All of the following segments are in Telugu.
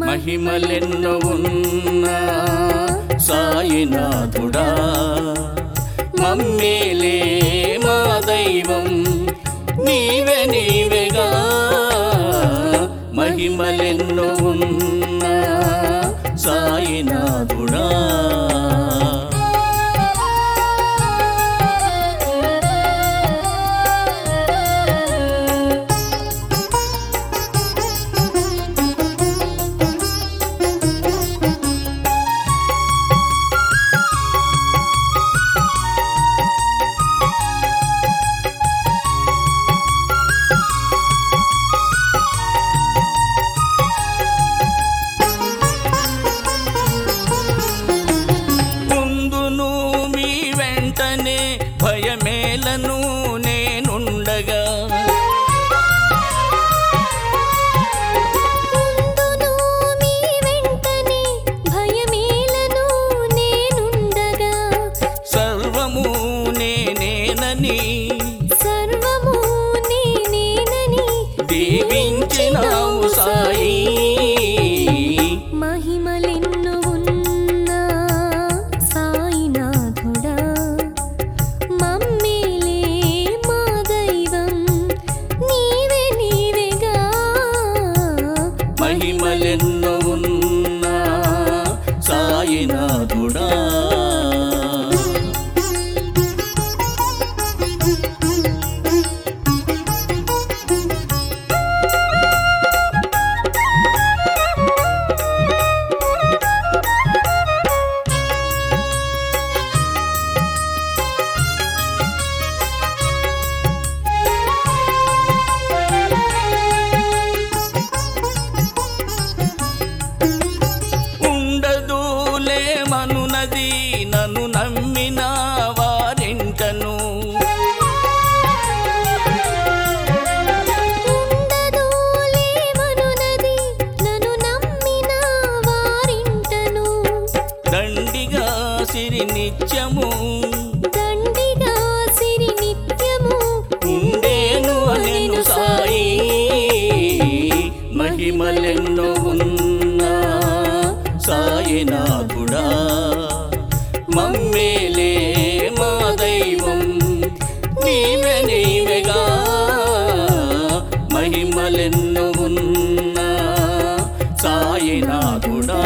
మహిమలెన్నో ఉన్నా సాయినాథుడా మమ్మేలే మా దైవం నీవే నీవేగా మహిమలెన్నో ఉన్నా సాయినాథుడా ముందును మీ వెంటనే భయమేలను నేనుండగా ముందును మీ వెంటనే భయమేలను నేనుండగా సర్వము నేనేనని సర్వము నేనేనని దీవించినావు సాయి మహిమలెన్ను ఉన్నా సాయినాథుడా మమ్మేలే మా దైవం నీవే నీవేగా మహిమలెన్నో ఉన్నా సాయినాథుడా ఉండదులే మనునది నన్ను నమ్మిన వారింటను ఉండదులేమనునది నన్ను నమ్మిన వారింటను దండిగా సిరి నిత్యము దండిగా సిరి నిత్యము ఉండేను అనెను సాయి మహిమలెన్నో ఉన్నా సాయినాథుడా మమ్మేలే మా దైవం నీవే నీవేగా మహిమలెన్నో ఉన్నా సాయినాథుడా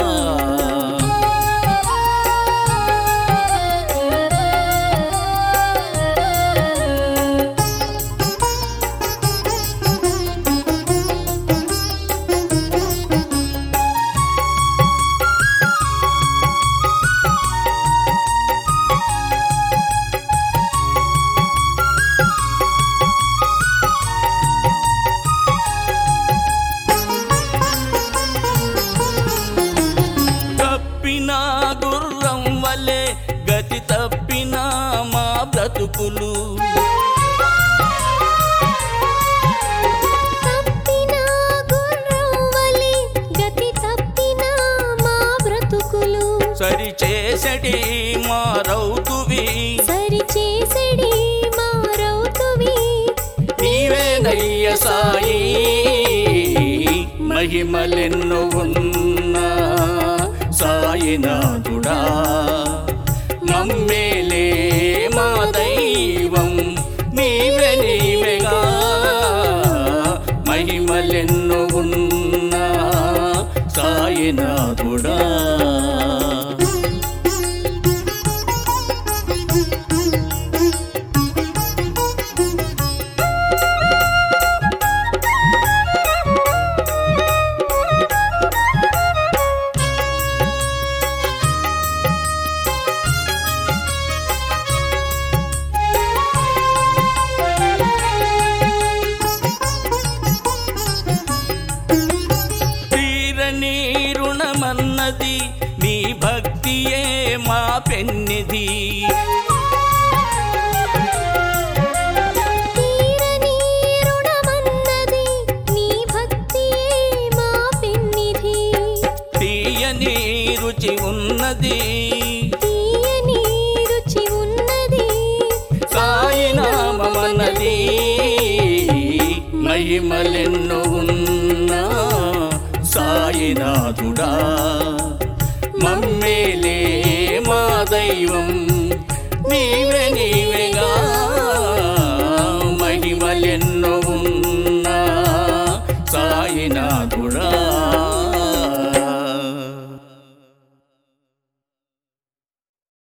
తప్పిన గుర్రం వలె గతి తప్పిన మా బ్రతుకులు తప్పిన గుర్రం వలె గతి తప్పిన మా బ్రతుకులు సరి చేసడి మా రౌతువి సరి చేసడి మా రౌతువి నీవేనయ్య సాయి మహిమలెన్నో ఉన్నా సాయినాథుడా మమ్మేలే మా దైవం నీవే నీవేగా మహిమలెన్నో ఉన్నా సాయినాథుడా తీరని రుణమన్నది నీ భక్తియే మా పెన్నిది తీరని రుణమన్నది నీ భక్తియే మా పెన్నిధి తీయని రుచి ఉన్నది తీయని రుచి ఉన్నది సాయినామమన్నది మహిమలెన్నో ఉన్నా సాయి సాయినాథుడా మమ్మేలే మా దైవం నీవే నీవేగా మహిమలెన్నో ఉన్నా సాయినాథుడా